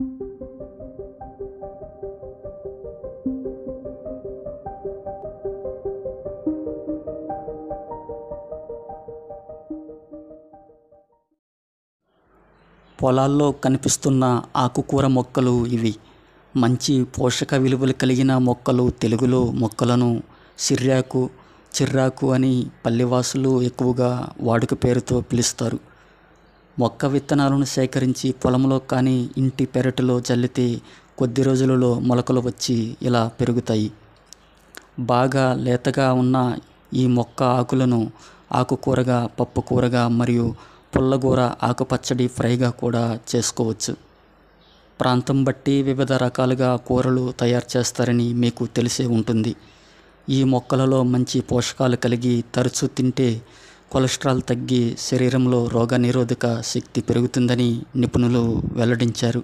పొలాల్లో కనిపిస్తున్న ఆకుకూర మొక్కలు ఇవి మంచి పోషక విలువలు కలిగిన మొక్కలు తెలుగులో మొక్కలను సిర్రాకు చిర్రాకు అని పల్లెవాసులు ఎక్కువగా వాడుక పేరుతో పిలుస్తారు మొక్క విత్తనాలను సేకరించి పొలంలో కానీ ఇంటి పెరటిలో జల్లితే కొద్ది రోజులలో మొలకలు వచ్చి ఇలా పెరుగుతాయి బాగా లేతగా ఉన్న ఈ మొక్క ఆకులను ఆకుకూరగా పప్పుకూరగా మరియు పుల్లగూర ఆకుపచ్చడి ఫ్రైగా కూడా చేసుకోవచ్చు ప్రాంతం బట్టి వివిధ రకాలుగా కూరలు తయారు చేస్తారని మీకు తెలిసే ఉంటుంది ఈ మొక్కలలో మంచి పోషకాలు కలిగి తరచూ తింటే కొలెస్ట్రాల్ తగ్గి శరీరంలో రోగనిరోధక శక్తి పెరుగుతుందని నిపుణులు వెల్లడించారు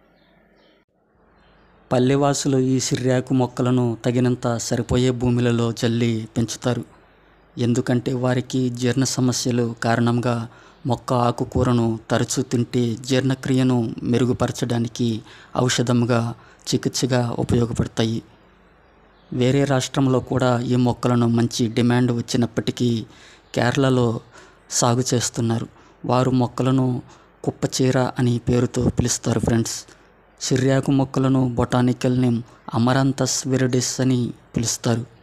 పల్లెవాసులు ఈ సిర్రాకు మొక్కలను తగినంత సరిపోయే భూములలో జల్లి పెంచుతారు ఎందుకంటే వారికి జీర్ణ సమస్యలు కారణంగా మొక్క ఆకుకూరను తరచూ తింటే జీర్ణక్రియను మెరుగుపరచడానికి ఔషధంగా చికిత్సగా ఉపయోగపడతాయి వేరే రాష్ట్రంలో కూడా ఈ మొక్కలను మంచి డిమాండ్ వచ్చినప్పటికీ కేరళలో సాగు చేస్తున్నారు వారు మొక్కలను కుప్పచీర అని పేరుతో పిలుస్తారు ఫ్రెండ్స్ సిర్యాకు మొక్కలను బొటానికల్ నేమ్ అమరాంతస్ విరడిస్ అని పిలుస్తారు